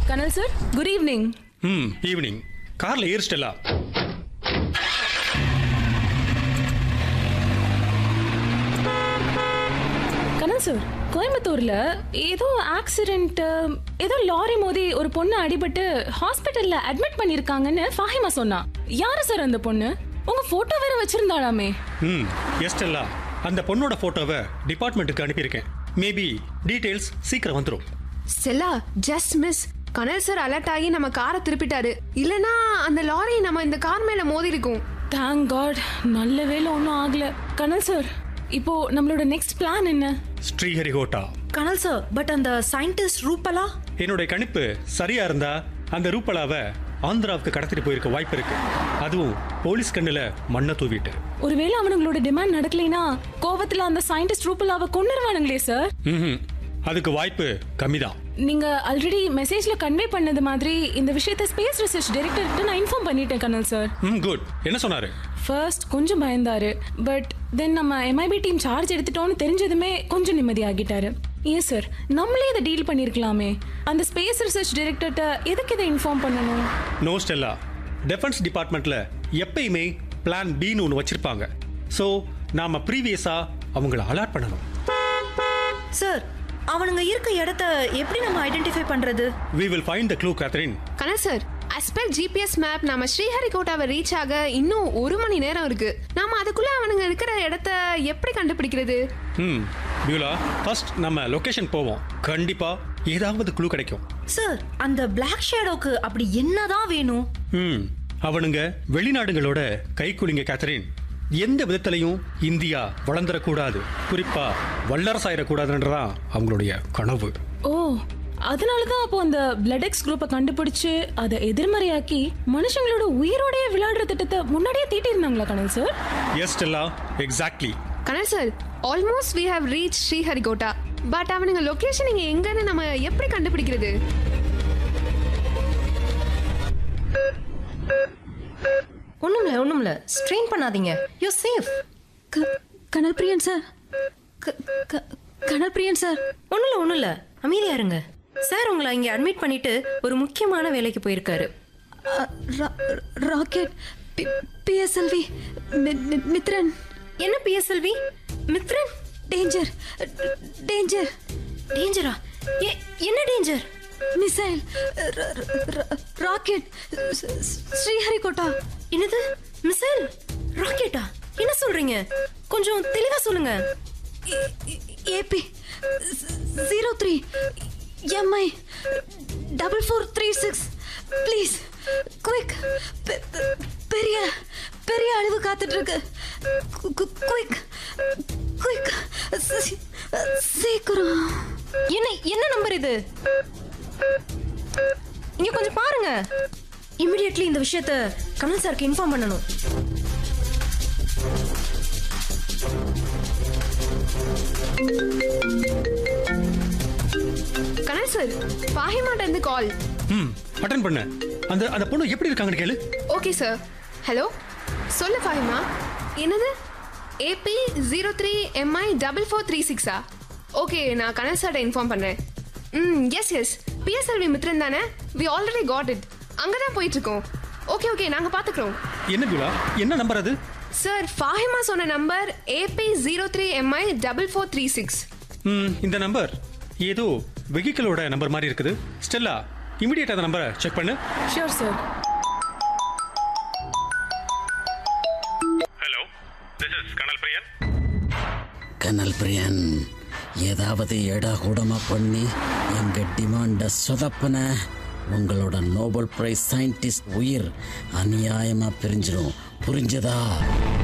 கனல் sir good evening ம் evening கார்ல ஏர் ஸ்டெல்லா கனல் சார் கோயம்புத்தூர்ல ஏதோ ஆக்சிடென்ட் ஏதோ லாரி மோதி ஒரு பொண்ணு அடிபட்டு ஹாஸ்பிட்டல்ல அட்மிட் பண்ணிருக்காங்கன்னு ஃபாஹிமா சொன்னா யாரு சார் அந்த பொண்ணு உங்க போட்டோ வேற வச்சிருந்தாளாமே ம் எஸ் ஸ்டெல்லா அந்த பொண்ணோட போட்டோவை டிபார்ட்மெண்ட்டுக்கு அனுப்பியிருக்கேன் மேபி டீடைல்ஸ் சீக்கிரம் வந்துடும் செல்லா just miss Kanal sir alert ஆகி நம்ம காரை திருப்பிட்டாரு இல்லனா அந்த லாரி நம்ம இந்த கார் மேல மோதி இருக்கும் தேங்க் காட் நல்ல வேலை ஒன்றும் ஆகல கனல் சார் இப்போ நம்மளோட நெக்ஸ்ட் பிளான் என்ன ஸ்ரீஹரிகோட்டா கனல் சார் பட் அந்த சயின்டிஸ்ட் ரூபலா என்னுடைய கணிப்பு சரியா இருந்தா அந்த ரூபலாவை ஆந்திராவுக்கு கடத்திட்டு போயிருக்க வாய்ப்பு இருக்கு அதுவும் போலீஸ் கண்ணுல மண்ணை தூவிட்டு ஒருவேளை அவனுங்களோட டிமாண்ட் நடக்கலைனா கோவத்துல அந்த சயின்டிஸ்ட் ரூபலாவை கொண்டுருவானுங்களே சார் ம்ஹும். அதுக்கு வாய்ப்பு கம்மிதான் நீங்க ஆல்ரெடி மெசேஜ்ல கன்வே பண்ணது மாதிரி இந்த விஷயத்தை ஸ்பேஸ் ரிசர்ச் டைரக்டர்கிட்ட நான் இன்ஃபார்ம் பண்ணிட்டேன் கனல் சார் ம் குட் என்ன சொன்னாரு ஃபர்ஸ்ட் கொஞ்சம் பயந்தாரு பட் தென் நம்ம எம்ஐபி டீம் சார்ஜ் எடுத்துட்டோம்னு தெரிஞ்சதுமே கொஞ்சம் நிம்மதியாகிட்டாரு ஏன் சார் நம்மளே இதை டீல் பண்ணியிருக்கலாமே அந்த ஸ்பேஸ் ரிசர்ச் டைரக்டர்கிட்ட எதுக்கு இதை இன்ஃபார்ம் பண்ணணும் நோ ஸ்டெல்லா டிஃபென்ஸ் டிபார்ட்மெண்ட்ல எப்பயுமே பிளான் பின்னு ஒன்று வச்சிருப்பாங்க ஸோ நாம ப்ரீவியஸா அவங்கள அலாட் பண்ணணும் சார் அவனுங்க இருக்க இடத்த எப்படி நம்ம ஐடென்டிஃபை பண்றது we will find the clue Catherine Kanal sir as per GPS map நம்ம ஸ்ரீஹரிகோட்டாவை ரீச் ஆக இன்னும் ஒரு மணி நேரம் இருக்கு நாம அதுக்குள்ள அவனுங்க இருக்கிற இடத்த எப்படி கண்டுபிடிக்கிறது ம் பியூலா ஃபர்ஸ்ட் நம்ம லொகேஷன் போவோம் கண்டிப்பா ஏதாவது க்ளூ கிடைக்கும் சார் அந்த பிளாக் ஷேடோக்கு அப்படி என்னதான் வேணும் ம் அவனுங்க வெளிநாடுகளோட கைக்குலிங்க கேத்தரின் எந்த விதத்திலையும் இந்தியா வளர்ந்துடக்கூடாது குறிப்பா வல்லரசாயிடக்கூடாதுன்றதான் அவங்களுடைய கனவு ஓ அதனால தான் அப்போ அந்த பிளட் எக்ஸ் குரூப்பை கண்டுபிடிச்சு அதை எதிர்மறையாக்கி மனுஷங்களோட உயிரோடயே விளையாடுற திட்டத்தை முன்னாடியே தீட்டியிருந்தாங்களா Kanal sir yes Stella exactly Kanal sir almost we have reach Sriharikota but அவனுங்க லொகேஷன் இங்க எங்கன்னு நம்ம எப்படி கண்டுபிடிக்கிறது ஒண்ணுமில்ல ஒண்ணுமில்ல ஸ்ட்ரெயின் பண்ணாதீங்க யூ சேஃப் கனல் பிரியன் சார் கனல் பிரியன் சார் ஒண்ணுல ஒண்ணுல அமைதியா இருங்க சார் உங்களை இங்க அட்மிட் பண்ணிட்டு ஒரு முக்கியமான வேலைக்கு போயிருக்காரு ராக்கெட் பிஎஸ்எல்வி மித்ரன் என்ன பிஎஸ்எல்வி மித்ரன் டேஞ்சர் டேஞ்சர் டேஞ்சரா என்ன டேஞ்சர் மிசைல் ராக்கெட் ஸ்ரீஹரிகோட்டா என்னது மிசைல் ராக்கெட்டா என்ன சொல்றீங்க கொஞ்சம் தெளிவா சொல்லுங்க AB zero three Mi double four three six please quick பெரிய பெரிய அழிவு காத்துட்டு இருக்கு குயிக் குயிக் சீக்கிரம் என்ன என்ன நம்பர் இது இங்க கொஞ்சம் பாருங்க இமிடியட்லி இந்த விஷயத்த கமல் சாருக்கு இன்ஃபார்ம் பண்ணணும் கனல் சார் பாஹிமாட்ட இருந்து கால் ம் அட்டன் பண்ண அந்த அந்த பொண்ணு எப்படி இருக்காங்கன்னு கேளு ஓகே சார் ஹலோ சொல்லு ஃபாஹிமா என்னது AB zero three Mi double four three சிக்ஸா ஓகே நான் கனல் சார்ட்ட இன்ஃபார்ம் பண்ணுறேன் ம் எஸ் எஸ் பிஎஸ்எல்வி மித்ரன் தானே வி ஆல்ரெடி காட் இட் அங்கே தான் போயிட்டுருக்கோம் ஓகே ஓகே நாங்கள் பார்த்துக்குறோம் என்ன பியூலா என்ன நம்பர் அது சார் ஃபாஹிமா சொன்ன number A B zero three Mi double four three six ம் இந்த நம்பர் ஏதோ வெஹிக்கிளோட நம்பர் மாதிரி இருக்குது ஸ்டெல்லா இமிடியேட் அந்த நம்பரை செக் பண்ணு sure sir hello this is Kanal Priyan கனல் பிரியன் ஏதாவது எடா கூடமா பண்ணி எங்க டிமாண்ட சொதப்பன உங்களோட நோபல் பிரைஸ் சயின்டிஸ்ட் உயிர் அநியாயமா பிரிஞ்சிடும் புரிஞ்சதா